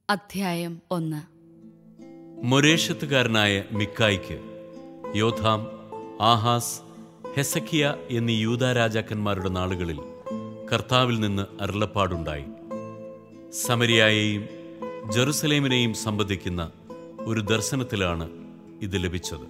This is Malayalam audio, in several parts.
അധ്യായം ഒന്ന് മൊരേഷത്തുകാരനായ മിക്കായിക്ക് യോധാം ആഹാസ് ഹെസക്കിയ എന്നീ യൂദാ രാജാക്കന്മാരുടെ നാളുകളിൽ കർത്താവിൽ നിന്ന് അരുളപ്പാടുണ്ടായി സമരിയായെയും ജെറുസലേമിനെയും സംബന്ധിക്കുന്ന ഒരു ദർശനത്തിലാണ് ഇത് ലഭിച്ചത്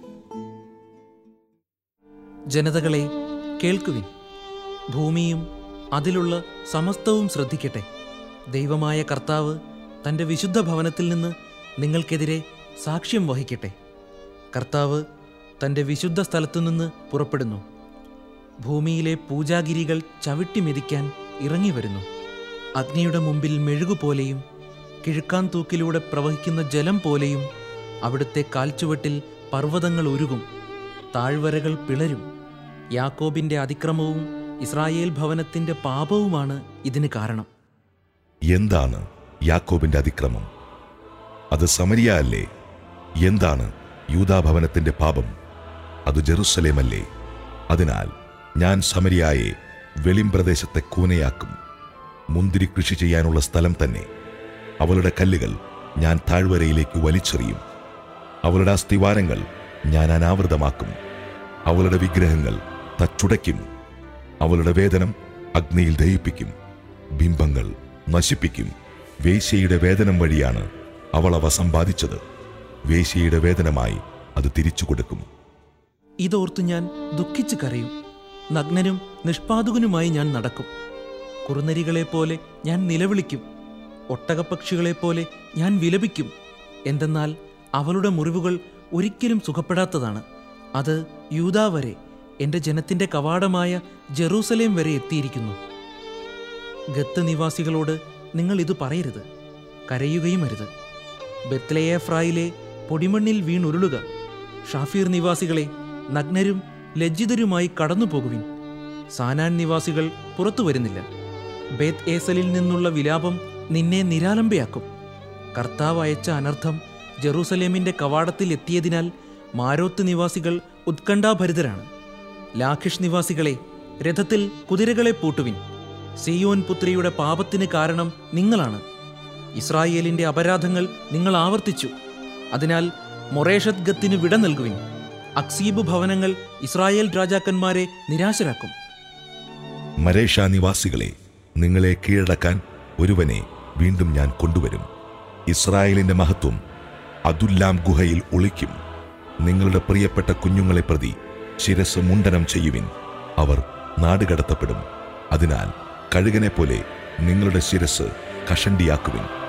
ജനതകളെ കേൾക്കുവിൻ ഭൂമിയും അതിലുള്ള സമസ്തവും ശ്രദ്ധിക്കട്ടെ ദൈവമായ കർത്താവ് തൻ്റെ വിശുദ്ധ ഭവനത്തിൽ നിന്ന് നിങ്ങൾക്കെതിരെ സാക്ഷ്യം വഹിക്കട്ടെ കർത്താവ് തൻ്റെ വിശുദ്ധ സ്ഥലത്തു നിന്ന് പുറപ്പെടുന്നു ഭൂമിയിലെ പൂജാഗിരികൾ ചവിട്ടി മെതിക്കാൻ ഇറങ്ങി വരുന്നു അഗ്നിയുടെ മുമ്പിൽ മെഴുകുപോലെയും കിഴുക്കാൻ തൂക്കിലൂടെ പ്രവഹിക്കുന്ന ജലം പോലെയും അവിടുത്തെ കാൽച്ചുവട്ടിൽ പർവ്വതങ്ങൾ ഉരുകും താഴ്വരകൾ പിളരും യാക്കോബിന്റെ അതിക്രമവും ഇസ്രായേൽ ഭവനത്തിന്റെ പാപവുമാണ് ഇതിന് കാരണം എന്താണ് യാക്കോബിന്റെ അതിക്രമം അത് സമരിയ അല്ലേ എന്താണ് യൂതാഭവനത്തിന്റെ പാപം അത് ജെറുസലേമല്ലേ അതിനാൽ ഞാൻ സമരിയായെ വെളിംപ്രദേശത്തെ കൂനയാക്കും മുന്തിരി കൃഷി ചെയ്യാനുള്ള സ്ഥലം തന്നെ അവളുടെ കല്ലുകൾ ഞാൻ താഴ്വരയിലേക്ക് വലിച്ചെറിയും അവളുടെ അസ്ഥിവാരങ്ങൾ ഞാൻ അനാവൃതമാക്കും അവളുടെ വിഗ്രഹങ്ങൾ തച്ചുടയ്ക്കും അവളുടെ വേദനം അഗ്നിയിൽ ദഹിപ്പിക്കും ബിംബങ്ങൾ നശിപ്പിക്കും വേശ്യയുടെ വേദനം വഴിയാണ് അവൾ അവ സമ്പാദിച്ചത് വേശ്യയുടെ വേദനമായി അത് തിരിച്ചു കൊടുക്കും ഇതോർത്തു ഞാൻ ദുഃഖിച്ചു കരയും നഗ്നനും നിഷ്പാതുകനുമായി ഞാൻ നടക്കും കുറുനരികളെപ്പോലെ ഞാൻ നിലവിളിക്കും ഒട്ടകപ്പക്ഷികളെപ്പോലെ ഞാൻ വിലപിക്കും എന്തെന്നാൽ അവളുടെ മുറിവുകൾ ഒരിക്കലും സുഖപ്പെടാത്തതാണ് അത് യൂദാ വരെ എൻ്റെ ജനത്തിൻ്റെ കവാടമായ ജെറൂസലേം വരെ എത്തിയിരിക്കുന്നു ഗത്ത് നിവാസികളോട് നിങ്ങൾ ഇത് പറയരുത് കരയുകയും അരുത് ബത്ലയേഫ്രായിലെ പൊടിമണ്ണിൽ വീണുരുളുക ഷാഫീർ നിവാസികളെ നഗ്നരും ലജ്ജിതരുമായി കടന്നു പോകുവിൻ സാനാൻ നിവാസികൾ പുറത്തു വരുന്നില്ല ബേത്ത് ഏസലിൽ നിന്നുള്ള വിലാപം നിന്നെ നിരാലംബയാക്കും കർത്താവ് അയച്ച അനർത്ഥം ജെറൂസലേമിന്റെ കവാടത്തിൽ എത്തിയതിനാൽ മാരോത്ത് നിവാസികൾ ഉത്കണ്ഠാഭരിതരാണ് ലാഖിഷ് നിവാസികളെ രഥത്തിൽ കുതിരകളെ പൂട്ടുവിൻ സിയോൻ പുത്രിയുടെ പാപത്തിന് കാരണം നിങ്ങളാണ് ഇസ്രായേലിന്റെ അപരാധങ്ങൾ നിങ്ങൾ ആവർത്തിച്ചു അതിനാൽ മൊറേഷത് ഗത്തിന് വിട നൽകുവിൻ അക്സീബ് ഭവനങ്ങൾ ഇസ്രായേൽ രാജാക്കന്മാരെ നിരാശരാക്കും മരേഷ നിവാസികളെ നിങ്ങളെ കീഴടക്കാൻ ഒരുവനെ വീണ്ടും ഞാൻ കൊണ്ടുവരും ഇസ്രായേലിന്റെ മഹത്വം അതുല്ലാം ഗുഹയിൽ ഒളിക്കും നിങ്ങളുടെ പ്രിയപ്പെട്ട കുഞ്ഞുങ്ങളെ പ്രതി ശിരസ് മുണ്ടനം ചെയ്യുവിൻ അവർ നാടുകടത്തപ്പെടും അതിനാൽ കഴുകനെ പോലെ നിങ്ങളുടെ ശിരസ് കഷണ്ടിയാക്കുവിൻ